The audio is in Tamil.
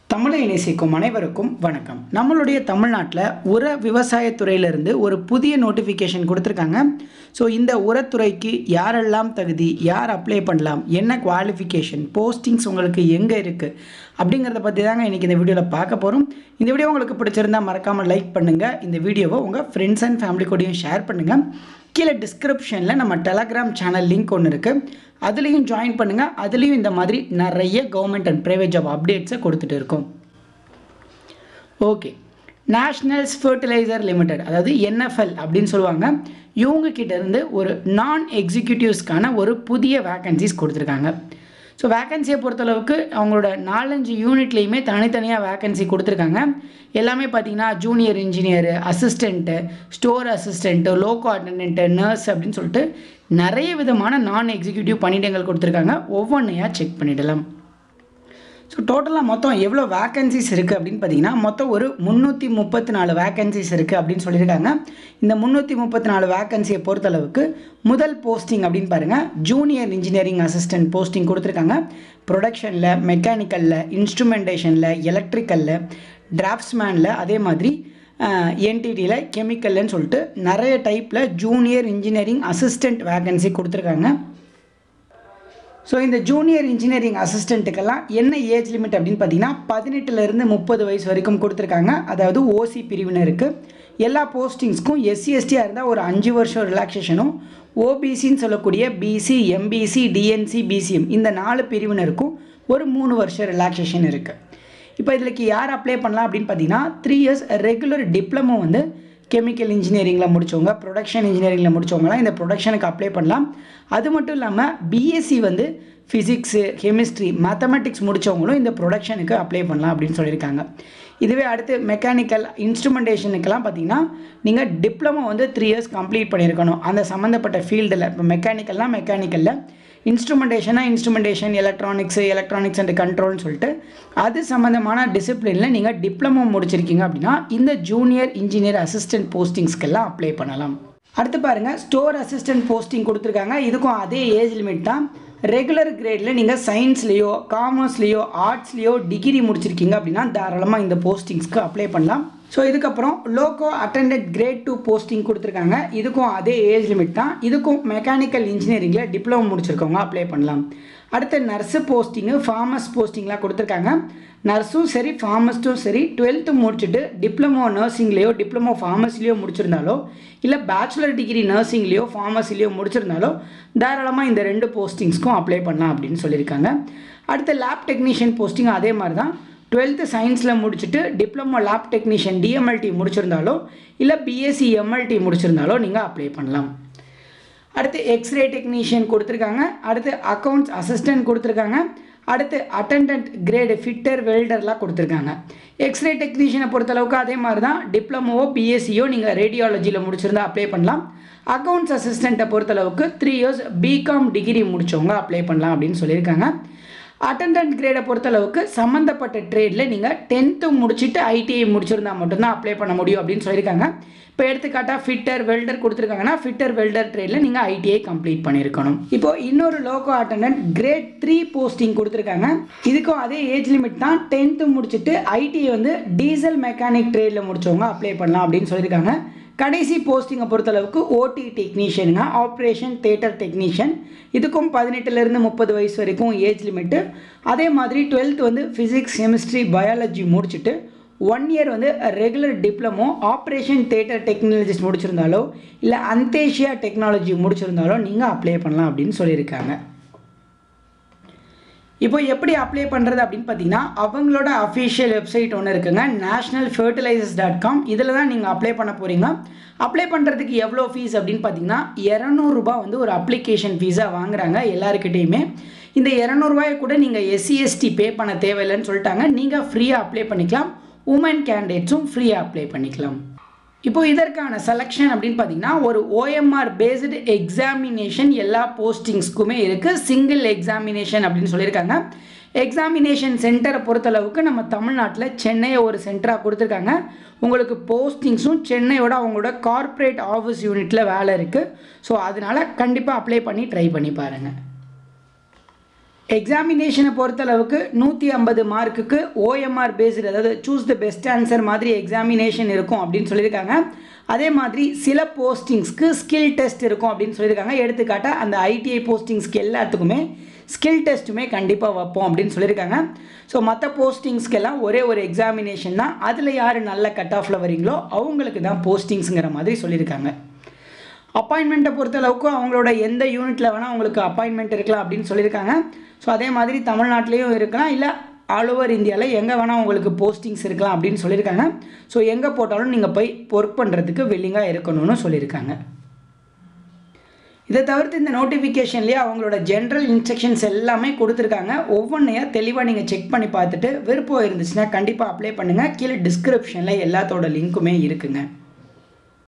தமிழை நேசிக்கும் அனைவருக்கும் வணக்கம் நம்மளுடைய தமிழ்நாட்டில் உர விவசாயத்துறையிலிருந்து ஒரு புதிய நோட்டிஃபிகேஷன் கொடுத்துருக்காங்க ஸோ இந்த உரத்துறைக்கு யாரெல்லாம் தகுதி யார் அப்ளை பண்ணலாம் என்ன குவாலிஃபிகேஷன் போஸ்டிங்ஸ் உங்களுக்கு எங்கே இருக்குது அப்படிங்கிறத பற்றி தாங்க இன்றைக்கி இந்த வீடியோவில் பார்க்க போகிறோம் இந்த வீடியோ உங்களுக்கு பிடிச்சிருந்தா மறக்காமல் லைக் பண்ணுங்கள் இந்த வீடியோவை உங்கள் ஃப்ரெண்ட்ஸ் அண்ட் ஃபேமிலி கூடயும் ஷேர் பண்ணுங்கள் கீழே டிஸ்கிரிப்ஷனில் நம்ம டெலகிராம் சேனல் லிங்க் ஒன்று இருக்குது அதுலேயும் ஜாயின் பண்ணுங்கள் அதுலேயும் இந்த மாதிரி நிறைய கவர்மெண்ட் அண்ட் ப்ரைவேட் ஜாப் அப்டேட்ஸை கொடுத்துட்டு இருக்கோம் ஓகே நேஷ்னல்ஸ் ஃபர்டிலைசர் லிமிடெட் அதாவது என்எஃப்எல் அப்படின்னு சொல்லுவாங்க இவங்க கிட்ட இருந்து ஒரு நான் எக்ஸிக்யூட்டிவ்ஸ்க்கான ஒரு புதிய வேக்கன்சிஸ் கொடுத்துருக்காங்க ஸோ வேக்கன்சியை பொறுத்தளவுக்கு அவங்களோட நாலஞ்சு யூனிட்லேயுமே தனித்தனியாக வேக்கன்சி கொடுத்துருக்காங்க எல்லாமே பார்த்தீங்கன்னா junior engineer assistant store assistant loco attendant nurse அப்படின்னு சொல்லிட்டு நிறைய விதமான நான் எக்ஸிக்யூட்டிவ் பணியிடங்கள் கொடுத்துருக்காங்க ஒவ்வொன்றையாக செக் பண்ணிடலாம் ஸோ டோட்டலாக மொத்தம் எவ்வளோ வேக்கன்சிஸ் இருக்குது அப்படின்னு பார்த்தீங்கன்னா மொத்தம் ஒரு முந்நூற்றி முப்பத்தி நாலு வேக்கன்சிஸ் இருக்குது அப்படின்னு சொல்லியிருக்காங்க இந்த முந்நூற்றி முப்பத்தி நாலு வேக்கன்சியை பொறுத்தளவுக்கு முதல் போஸ்டிங் அப்படின்னு பாருங்கள் ஜூனியர் இன்ஜினியரிங் அசிஸ்டன்ட் போஸ்டிங் கொடுத்துருக்காங்க ப்ரொடக்ஷனில் மெக்கானிக்கலில் இன்ஸ்ட்ருமெண்டேஷனில் எலக்ட்ரிக்கலில் டிராஃப்ட்ஸ்மேனில் அதே மாதிரி என்டிடியில் கெமிக்கல்னு சொல்லிட்டு நிறைய டைப்பில் ஜூனியர் இன்ஜினியரிங் அசிஸ்டண்ட் வேக்கன்சி கொடுத்துருக்காங்க ஸோ இந்த ஜூனியர் இன்ஜினியரிங் அசிஸ்டண்ட்டுக்கெல்லாம் என்ன ஏஜ் லிமிட் அப்படின்னு பார்த்தீங்கன்னா பதினெட்டுலேருந்து முப்பது வயசு வரைக்கும் கொடுத்துருக்காங்க அதாவது ஓசி பிரிவினருக்கு எல்லா போஸ்டிங்ஸ்க்கும் எஸ்சி எஸ்டியாக இருந்தால் ஒரு அஞ்சு வருஷம் ரிலாக்ஸேஷனும் ஓபிசின்னு சொல்லக்கூடிய பிசி எம்பிசி டிஎன்சி பிசிஎம் இந்த நாலு பிரிவினருக்கும் ஒரு மூணு வருஷம் ரிலாக்ஸேஷன் இருக்குது இப்போ இதுக்கு யார் அப்ளை பண்ணலாம் அப்படின்னு பார்த்தீங்கன்னா த்ரீ இயர்ஸ் ரெகுலர் டிப்ளமோ வந்து கெமிக்கல் இன்ஜினியரிங்கில் முடித்தவங்க ப்ரொடக்ஷன் இன்ஜினியரிங்கில் முடித்தவங்களாம் இந்த ப்ரொடக்ஷனுக்கு அப்ளை பண்ணலாம் அது மட்டும் இல்லாமல் பிஎஸ்சி வந்து ஃபிசிக்ஸு கெமிஸ்ட்ரி மேத்தமெட்டிக்ஸ் முடித்தவங்களும் இந்த ப்ரொடக்ஷனுக்கு அப்ளை பண்ணலாம் அப்படின்னு சொல்லியிருக்காங்க இதுவே அடுத்து மெக்கானிக்கல் இன்ஸ்ட்ருமெண்டேஷனுக்கெல்லாம் பார்த்தீங்கன்னா நீங்கள் டிப்ளமோ வந்து த்ரீ இயர்ஸ் கம்ப்ளீட் பண்ணியிருக்கணும் அந்த சம்மந்தப்பட்ட ஃபீல்டில் இப்போ மெக்கானிக்கல்னால் மெக்கானிக்கலில் இன்ஸ்ட்ருமெண்டேஷனாக இன்ஸ்ட்ருமெண்டேஷன் எலக்ட்ரானிக்ஸு எலக்ட்ரானிக்ஸ் அண்ட் கண்ட்ரோல்னு சொல்லிட்டு அது சம்மந்தமான டிசிப்ளினில் நீங்கள் டிப்ளமோ முடிச்சிருக்கீங்க அப்படின்னா இந்த ஜூனியர் இன்ஜினியர் அசிஸ்டன்ட் போஸ்டிங்ஸ்க்கெல்லாம் அப்ளை பண்ணலாம் அடுத்து பாருங்கள் ஸ்டோர் அசிஸ்டன்ட் போஸ்டிங் கொடுத்துருக்காங்க இதுக்கும் அதே ஏஜ் லிமிட் தான் ரெகுலர் கிரேடில் நீங்கள் சயின்ஸ்லேயோ காமர்ஸ்லேயோ ஆர்ட்ஸ்லேயோ டிகிரி முடிச்சிருக்கீங்க அப்படின்னா தாராளமாக இந்த போஸ்டிங்ஸ்க்கு அப்ளை பண்ணலாம் ஸோ இதுக்கப்புறம் loco attendant grade two posting கொடுத்துருக்காங்க இதுக்கும் அதே ஏஜ் லிமிட் தான் இதுக்கும் மெக்கானிக்கல் இன்ஜினியரிங்கில் டிப்ளமோ முடிச்சிருக்கவங்க அப்ளை பண்ணலாம் அடுத்து நர்ஸு போஸ்டிங்கு ஃபார்மஸ் போஸ்டிங்லாம் கொடுத்துருக்காங்க நர்ஸும் சரி ஃபார்மஸ்ட்டும் சரி டுவெல்த்து முடிச்சுட்டு டிப்ளமோ நர்சிங்லேயோ டிப்ளமோ ஃபார்மசிலையோ முடிச்சிருந்தாலோ இல்லை பேச்சுலர் டிகிரி நர்சிங்லேயோ ஃபார்மசிலையோ முடிச்சிருந்தாலோ தாராளமாக இந்த ரெண்டு போஸ்டிங்ஸ்க்கும் அப்ளை பண்ணலாம் அப்படின்னு சொல்லியிருக்காங்க அடுத்து லேப் டெக்னீஷியன் போஸ்டிங் அதே மாதிரி தான் டுவெல்த்து சயின்ஸில் முடிச்சுட்டு டிப்ளமோ லேப் டெக்னீஷியன் டிஎம்எல்டி முடிச்சிருந்தாலோ இல்லை பிஎஸ்சி எம்எல்டி முடிச்சிருந்தாலோ நீங்கள் அப்ளை பண்ணலாம் அடுத்து எக்ஸ்ரே டெக்னீஷியன் கொடுத்துருக்காங்க அடுத்து அக்கௌண்ட்ஸ் அசிஸ்டன்ட் கொடுத்துருக்காங்க அடுத்து அட்டண்டன்ட் கிரேடு ஃபிட்டர் வெல்டர்லாம் கொடுத்துருக்காங்க எக்ஸ்ரே டெக்னீஷியனை பொறுத்தளவுக்கு அதே மாதிரி தான் டிப்ளமோவோ பிஎஸ்சியோ நீங்கள் ரேடியாலஜியில் முடிச்சிருந்தா அப்ளை பண்ணலாம் அக்கௌண்ட்ஸ் அசிஸ்டண்ட்டை பொறுத்தளவுக்கு த்ரீ இயர்ஸ் பிகாம் டிகிரி முடித்தவங்க அப்ளை பண்ணலாம் அப்படின்னு சொல்லியிருக்காங்க அட்டண்டன்ட் கிரேடை பொறுத்தளவுக்கு சம்மந்தப்பட்ட ட்ரேடில் நீங்கள் டென்த்து முடிச்சுட்டு ஐடிஐ முடிச்சிருந்தா மட்டும்தான் அப்ளை பண்ண முடியும் அப்படின்னு சொல்லியிருக்காங்க இப்போ எடுத்துக்காட்டாக ஃபிட்டர் வெல்டர் கொடுத்துருக்காங்கன்னா ஃபிட்டர் வெல்டர் ட்ரேடில் நீங்கள் ஐடிஐ கம்ப்ளீட் பண்ணியிருக்கணும் இப்போ இன்னொரு loco attendant grade three posting கொடுத்துருக்காங்க இதுக்கும் அதே ஏஜ் லிமிட் தான் டென்த்து முடிச்சுட்டு ஐடிஐ வந்து டீசல் மெக்கானிக் ட்ரேடில் முடிச்சவங்க அப்ளை பண்ணலாம் அப்படின்னு சொல்லியிருக்காங்க கடைசி போஸ்டிங்கை பொறுத்தளவுக்கு ஓடி டெக்னீஷியனுங்க ஆப்ரேஷன் தேட்டர் டெக்னீஷியன் இதுக்கும் பதினெட்டுலேருந்து முப்பது வயசு வரைக்கும் ஏஜ் லிமிட்டு அதே மாதிரி டுவெல்த் வந்து ஃபிசிக்ஸ் கெமிஸ்ட்ரி பயாலஜி முடிச்சுட்டு ஒன் இயர் வந்து regular diploma operation theatre technologist முடிச்சிருந்தாலோ இல்லை அந்தேஷியா டெக்னாலஜி முடிச்சிருந்தாலோ நீங்கள் அப்ளை பண்ணலாம் அப்படின்னு சொல்லியிருக்காங்க இப்போ எப்படி அப்ளை பண்ணுறது அப்படின்னு பார்த்தீங்கன்னா அவங்களோட அஃபிஷியல் வெப்சைட் ஒன்று இருக்குங்க நேஷ்னல் ஃபர்டிலைசர்ஸ் டாட் காம் இதில் தான் நீங்கள் அப்ளை பண்ண போகிறீங்க அப்ளை பண்ணுறதுக்கு எவ்வளோ ஃபீஸ் அப்படின்னு பார்த்தீங்கன்னா இரநூறுபா வந்து ஒரு அப்ளிகேஷன் ஃபீஸாக வாங்குறாங்க எல்லாருக்கிட்டேயுமே இந்த இரநூறுபாயை கூட நீங்கள் எஸ்சி எஸ்டி பே பண்ண தேவையில்லைன்னு சொல்லிட்டாங்க நீங்கள் ஃப்ரீயாக அப்ளை பண்ணிக்கலாம் உமன் கேண்டிடேட்ஸும் ஃப்ரீயாக அப்ளை பண்ணிக்கலாம் இப்போ இதற்கான செலெக்ஷன் அப்படின்னு பார்த்தீங்கன்னா ஒரு ஓஎம்ஆர் பேஸ்டு எக்ஸாமினேஷன் எல்லா போஸ்டிங்ஸ்க்குமே இருக்குது சிங்கிள் எக்ஸாமினேஷன் அப்படின்னு சொல்லியிருக்காங்க எக்ஸாமினேஷன் சென்டரை பொறுத்தளவுக்கு நம்ம தமிழ்நாட்டில் சென்னையை ஒரு சென்டராக கொடுத்துருக்காங்க உங்களுக்கு போஸ்டிங்ஸும் சென்னையோட அவங்களோட கார்ப்பரேட் ஆஃபீஸ் யூனிட்டில் வேலை இருக்குது ஸோ அதனால் கண்டிப்பாக அப்ளை பண்ணி ட்ரை பண்ணி பாருங்கள் எக்ஸாமினேஷனை பொறுத்தளவுக்கு நூற்றி ஐம்பது மார்க்குக்கு ஓஎம்ஆர் பேஸ்டு அதாவது சூஸ் த பெஸ்ட் ஆன்சர் மாதிரி எக்ஸாமினேஷன் இருக்கும் அப்படின்னு சொல்லியிருக்காங்க அதே மாதிரி சில போஸ்டிங்ஸ்க்கு ஸ்கில் டெஸ்ட் இருக்கும் அப்படின்னு சொல்லியிருக்காங்க எடுத்துக்காட்டால் அந்த ஐடிஐ போஸ்டிங்ஸ்க்கு எல்லாத்துக்குமே ஸ்கில் டெஸ்ட்டுமே கண்டிப்பாக வைப்போம் அப்படின்னு சொல்லியிருக்காங்க ஸோ மற்ற போஸ்டிங்ஸ்க்கெல்லாம் ஒரே ஒரு எக்ஸாமினேஷன் தான் அதில் யார் நல்ல கட் ஆஃபில் வரீங்களோ அவங்களுக்கு தான் போஸ்டிங்ஸுங்கிற மாதிரி சொல்லியிருக்காங்க அப்பாயின்மெண்ட்டை பொறுத்தளவுக்கு அவங்களோட எந்த யூனிட்டில் வேணால் உங்களுக்கு அப்பாயின்மெண்ட் இருக்கலாம் அப்படின்னு சொல்லியிருக்காங்க ஸோ அதே மாதிரி தமிழ்நாட்டிலையும் இருக்கலாம் இல்லை ஆல் ஓவர் இந்தியாவில் எங்கே வேணால் உங்களுக்கு போஸ்டிங்ஸ் இருக்கலாம் அப்படின்னு சொல்லியிருக்காங்க ஸோ எங்கே போட்டாலும் நீங்கள் போய் ஒர்க் பண்ணுறதுக்கு வில்லிங்காக இருக்கணும்னு சொல்லியிருக்காங்க இதை தவிர்த்து இந்த நோட்டிஃபிகேஷன்லேயே அவங்களோட ஜென்ரல் இன்ஸ்ட்ரக்ஷன்ஸ் எல்லாமே கொடுத்துருக்காங்க ஒவ்வொன்றையாக தெளிவாக நீங்கள் செக் பண்ணி பார்த்துட்டு விருப்பம் இருந்துச்சுன்னா கண்டிப்பாக அப்ளை பண்ணுங்கள் கீழே டிஸ்கிரிப்ஷனில் எல்லாத்தோட லிங்க்குமே இருக்குங்க